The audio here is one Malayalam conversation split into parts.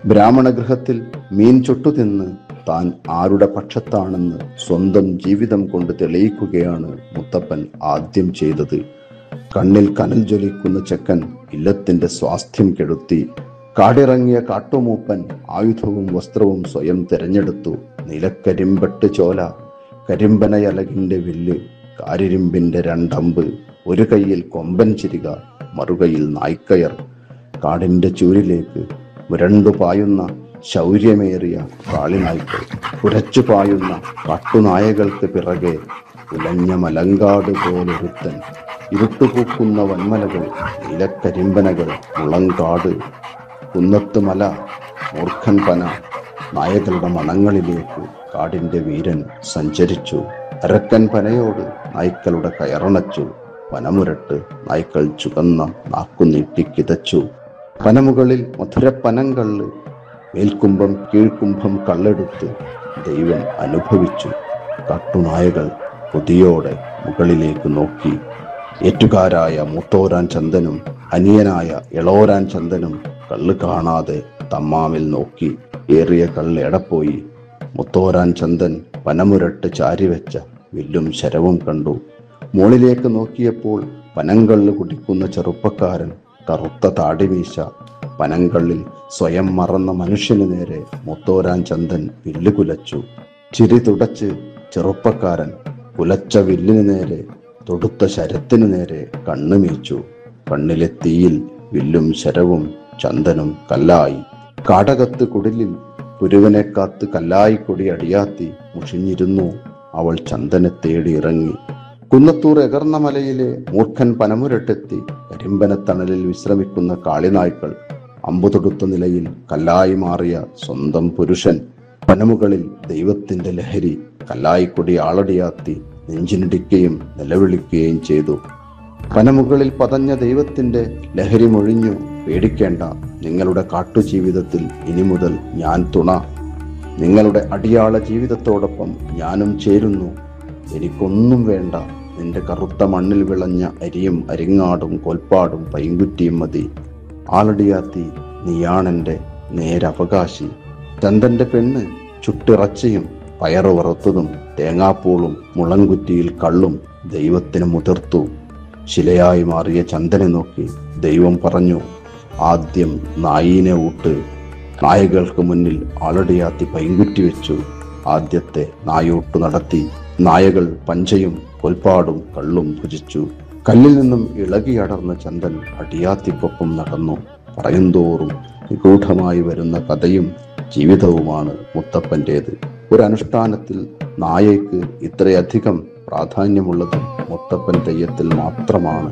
ബ്രാഹ്മണഗൃഹത്തിൽ മീൻ ചുട്ടുതിന്ന് താൻ ആരുടെ പക്ഷത്താണെന്ന് സ്വന്തം ജീവിതം കൊണ്ട് തെളിയിക്കുകയാണ് മുത്തപ്പൻ ആദ്യം ചെയ്തത് കണ്ണിൽ കനൽ ജ്വലിക്കുന്ന ചെക്കൻ ഇല്ലത്തിന്റെ സ്വാസ്ഥ്യം കെടുത്തി കാടിറങ്ങിയ കാട്ടുമൂപ്പൻ ആയുധവും വസ്ത്രവും സ്വയം തിരഞ്ഞെടുത്തു നിലക്കരിമ്പട്ട് ചോല കരിമ്പനയലകിന്റെ വില്ല് കാരിരുമ്പിന്റെ രണ്ടമ്പ് ഒരു കൈയിൽ കൊമ്പൻ ചിരിക മറുകൈയിൽ നായ്ക്കയർ കാടിന്റെ ചൂരിലേക്ക് മുരണ്ടു പായുന്ന ശൗര്യമേറിയ കാളിനായ്ക്കൾ കുരച്ചു പായുന്ന കാട്ടുനായകൾക്ക് പിറകെ ഉലഞ്ഞ മലങ്കാട് പോലൊരുത്തൻ ഇരുട്ടുപൂക്കുന്ന വന്മലകൾ നീലക്കരിമ്പനകൾ മുളങ്കാട് കുന്നത്ത് മല മൂർഖൻ പന നായകളുടെ മണങ്ങളിലേക്ക് കാടിന്റെ വീരൻ സഞ്ചരിച്ചു അരക്കൻ പനയോട് നായ്ക്കളുടെ കയറണച്ചു പനമുരട്ട് നായ്ക്കൾ ചുവന്ന നാക്കുനീട്ടി കിതച്ചു പനമുകളിൽ മധുരപ്പനങ്കള്ള് മേൽക്കുംഭം കീഴ്ക്കുംഭം കള്ളെടുത്ത് ദൈവം അനുഭവിച്ചു കാട്ടുനായകൾ കൊതിയോടെ മുകളിലേക്ക് നോക്കി ഏറ്റുകാരായ മൂത്തോരാൻ ചന്ദനും അനിയനായ ഇളോരാൻ ചന്ദനും കള്ള് കാണാതെ തമ്മാമിൽ നോക്കി ഏറിയ കള്ള് എടപ്പോയി മുത്തോരാൻ ചന്ദൻ പനമുരട്ട് ചാരിവെച്ച വില്ലും ശരവും കണ്ടു മുകളിലേക്ക് നോക്കിയപ്പോൾ പനങ്കള്ള് കുടിക്കുന്ന ചെറുപ്പക്കാരൻ കറുത്ത താടിമീശ പനങ്കള്ളിൽ സ്വയം മറന്ന മനുഷ്യന് നേരെ മുത്തോരാൻ ചന്ദൻ വില്ല് കുലച്ചു ചിരി തുടച്ച് ചെറുപ്പക്കാരൻ കുലച്ച വില്ലിന് നേരെ തൊടുത്ത ശരത്തിനു നേരെ കണ്ണുമീച്ചു കണ്ണിലെ തീയിൽ വില്ലും ശരവും ചന്ദനും കല്ലായി കാടകത്ത് കുടിലിൽ പുരുവനെ കാത്ത് കല്ലായി കൊടി അടിയാത്തി മുഷിഞ്ഞിരുന്നു അവൾ ചന്ദനെ തേടി ഇറങ്ങി കുന്നത്തൂർ എകർന്ന മലയിലെ മൂർഖൻ പനമുരട്ടെത്തി കരിമ്പനത്തണലിൽ വിശ്രമിക്കുന്ന കാളിനായ്ക്കൾ അമ്പുതൊടുത്ത നിലയിൽ കല്ലായി മാറിയ സ്വന്തം പുരുഷൻ പനമുകളിൽ ദൈവത്തിന്റെ ലഹരി കല്ലായിക്കൊടി ആളടിയാത്തി നെഞ്ചിനിടിക്കുകയും നിലവിളിക്കുകയും ചെയ്തു പനമുകളിൽ പതഞ്ഞ ദൈവത്തിന്റെ ലഹരി മൊഴിഞ്ഞു പേടിക്കേണ്ട നിങ്ങളുടെ കാട്ടുജീവിതത്തിൽ ഇനി മുതൽ ഞാൻ തുണ നിങ്ങളുടെ അടിയാള ജീവിതത്തോടൊപ്പം ഞാനും ചേരുന്നു എനിക്കൊന്നും വേണ്ട നിന്റെ കറുത്ത മണ്ണിൽ വിളഞ്ഞ അരിയും അരിങ്ങാടും കൊൽപ്പാടും പൈങ്കുറ്റിയും മതി ആളടിയാത്തി നീയാണെന്റെ നേരവകാശി ചന്ദന്റെ പെണ്ണ് ചുട്ടിറച്ചിയും പയറ് വറുത്തതും തേങ്ങാപ്പൂളും മുളങ്കുറ്റിയിൽ കള്ളും ദൈവത്തിന് മുതിർത്തു ശിലയായി മാറിയ ചന്ദനെ നോക്കി ദൈവം പറഞ്ഞു ആദ്യം നായീനെ ഊട്ട് നായകൾക്ക് മുന്നിൽ ആളടിയാത്തി പൈങ്കുറ്റി വെച്ചു ആദ്യത്തെ നായൂട്ട് നടത്തി നായകൾ പഞ്ചയും കൊൽപ്പാടും കള്ളും ഭുജിച്ചു കല്ലിൽ നിന്നും ഇളകിയടർന്ന ചന്ദൻ അടിയാത്തിക്കൊപ്പം നടന്നു പറയുന്തോറും നിഗൂഢമായി വരുന്ന കഥയും ജീവിതവുമാണ് മുത്തപ്പൻ്റേത് ഒരു അനുഷ്ഠാനത്തിൽ നായയ്ക്ക് ഇത്രയധികം പ്രാധാന്യമുള്ളത് മുത്തപ്പൻ തെയ്യത്തിൽ മാത്രമാണ്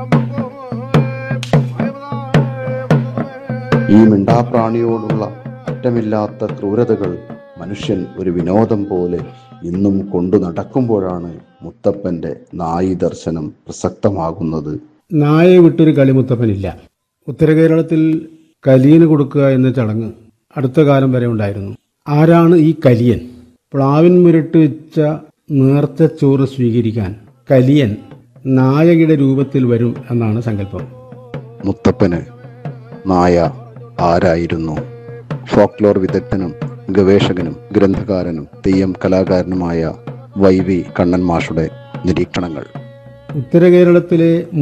ഈ മിണ്ടാപ്രാണിയോടുള്ള അറ്റമില്ലാത്ത ക്രൂരതകൾ മനുഷ്യൻ ഒരു വിനോദം പോലെ ഇന്നും കൊണ്ടു നടക്കുമ്പോഴാണ് മുത്തപ്പന്റെ നായി ദർശനം പ്രസക്തമാകുന്നത് നായയെ വിട്ടൊരു കളിമുത്തപ്പനില്ല ഉത്തര കേരളത്തിൽ കലിയന് കൊടുക്കുക എന്ന ചടങ്ങ് അടുത്ത കാലം വരെ ഉണ്ടായിരുന്നു ആരാണ് ഈ കലിയൻ പ്ലാവിൻ മുരട്ട് വെച്ച നേർച്ച ചോറ് സ്വീകരിക്കാൻ കലിയൻ നായകയുടെ രൂപത്തിൽ വരും എന്നാണ് സങ്കല്പം മുത്തപ്പന് നായ ആരായിരുന്നു ഫോക്ലോർ വിദഗ്ധനും ഗവേഷകനും ഗ്രന്ഥകാരനും തെയ്യം കലാകാരനുമായ വൈ വി കണ്ണൻ മാഷുടെ നിരീക്ഷണങ്ങൾ ഉത്തര കേരളത്തിലെ